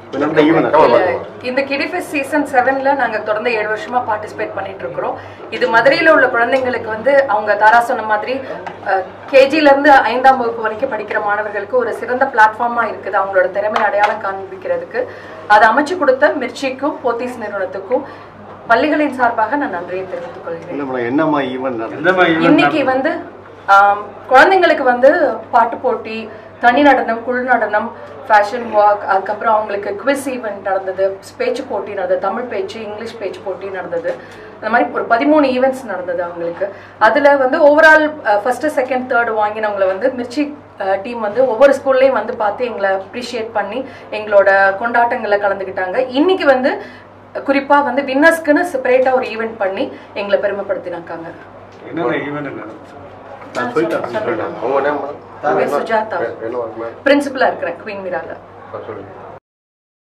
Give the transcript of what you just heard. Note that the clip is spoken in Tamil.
இந்த ஈவெண்ட் இல்ல, இந்த கிடிஃபெஸ்ட் சீசன் செவன்ல நாங்க தொடர்ந்து ஏழு வருஷமா பார்ட்டிசிபேட் பண்ணிட்டு இருக்கிறோம் இது மதுரையில உள்ள குழந்தைங்களுக்கு வந்து அவங்க தாரா சொன்ன மாதிரி கேஜில இருந்து ஐந்தாம் வகுப்பு வரைக்கும் படிக்கிற மாணவர்களுக்கு ஒரு சிறந்த பிளாட்ஃபார்மா இருக்குது அவங்களோட திறமை அடையாளம் காண்பிக்கிறதுக்கு அதை அமைச்சு கொடுத்த மிர்ச்சிக்கும் போத்தீஸ் நிறுவனத்துக்கும் பள்ளிகளின் சார்பாக நான் நன்றியை தெரிவித்துக் கொள்கிறேன் இல்லை மேடம் என்னம்மா ஈவெண்ட் நடந்தது எந்த மாதிரி event இன்னைக்கு வந்து ஆம், குழந்தைங்களுக்கு வந்து பாட்டு போட்டி தனி நடனம் குழு நடனம் ஃபேஷன் வாக் அதுக்கப்புறம் அவங்களுக்கு குவிஸ் ஈவெண்ட் நடந்தது பேச்சு போட்டி நடந்தது தமிழ் பேச்சு இங்கிலீஷ் பேச்சு போட்டி நடந்தது அந்த மாதிரி ஒரு பதிமூணு ஈவெண்ட்ஸ் நடந்தது அவங்களுக்கு அதில் வந்து ஓவரால் ஃபர்ஸ்ட் செகண்ட் தேர்ட் வாங்கினவங்களை வந்து மிர்ச்சி டீம் வந்து ஒவ்வொரு ஸ்கூல்லையும் வந்து பார்த்து எங்களை அப்ரிஷியேட் பண்ணி எங்களோட கொண்டாட்டங்களில் கலந்துக்கிட்டாங்க இன்னைக்கு வந்து குறிப்பா வந்து வின்னர்ஸ்க்குன்னு செப்பரேட்டா ஒரு ஈவெண்ட் பண்ணி எங்களை பெருமைப்படுத்தினாங்க என்னென்ன ஈவெண்ட் நடந்துச்சு நான் சொல்லிட்டேன் சொல்லிட்டேன் அவங்க நேம் பேர் சுஜாதா என்ன மேம் பிரின்சிபலா இருக்கிறேன் குவீன் மீரால சொல்லுங்க